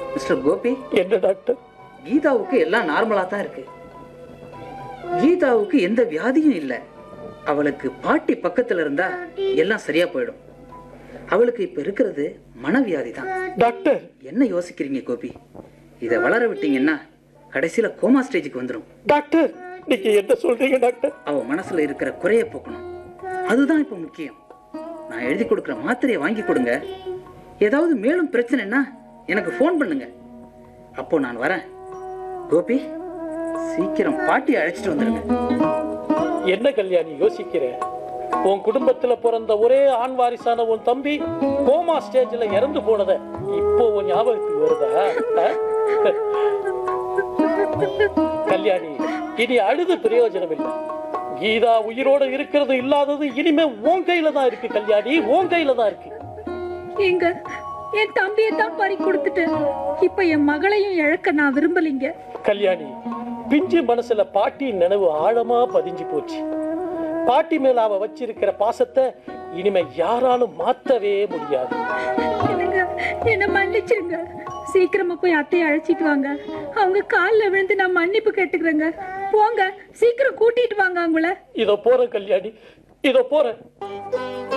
Mister Gopi என்ன doctor கீதாவுக்கு எல்லாம் நார்மலா தான் இருக்கு கீதாவுக்கு எந்த வியாதியும் இல்லை அவளுக்கு பாட்டி பக்கத்துல இருந்தா எல்லாம் சரியா போயிடும் அவளுக்கு இப்ப இருக்கிறது மனவியாதி தான் டாக்டர் என்ன யோசிக்கிறீங்க கோபி இதை வளர விட்டீங்கன்னா கடைசியில கோமா ஸ்டேஜுக்கு வந்துடும் டாக்டர் நீங்க என்ன சொல்றீங்க டாக்டர் அவ மனசுல இருக்கிற குறைய போக்கணும் அதுதான் இப்ப முக்கியம் நான் எழுதி கொடுக்குற மாத்திரையை வாங்கி கொடுங்க ஏதாவது மேலும் பிரச்சனைன்னா எனக்கு ஃபோன் பண்ணுங்க அப்போ நான் வரேன் கோபி சீக்கிரம் பாட்டி அழைச்சிட்டு வந்துருங்க என்ன கல்யாணி யோசிக்கிற உன் குடும்பத்துல பிறந்த ஒரே ஆண் வாரிசான உன் தம்பி கோமா ஸ்டேஜ்ல இறந்து போனத இப்போ உன் ஞாபகத்துக்கு வருதா ஆ? கல்யாணி இனி அழுது பிரயோஜனம் இல்லை கீதா உயிரோட இருக்கிறது இல்லாதது இனிமே உன் கையில தான் இருக்கு கல்யாணி உன் கையில தான் இருக்கு எங்க என் தம்பியை தான் பறி கொடுத்துட்டேன் இப்ப என் மகளையும் இழக்க நான் விரும்பலைங்க கல்யாணி பிஞ்சு மனசுல பாட்டியின் நினைவு ஆழமா பதிஞ்சு போச்சு பாட்டி மேல அவ வச்சிருக்கிற பாசத்தை இனிமே யாராலும் மாத்தவே முடியாது என்னங்க என்ன மன்னிச்சிருங்க சீக்கிரமா போய் அத்தையை அழைச்சிட்டு வாங்க அவங்க கால்ல விழுந்து நான் மன்னிப்பு கேட்டுக்கிறேங்க போங்க சீக்கிரம் கூட்டிட்டு வாங்க அவங்கள இதோ போறேன் கல்யாணி இதோ போறேன்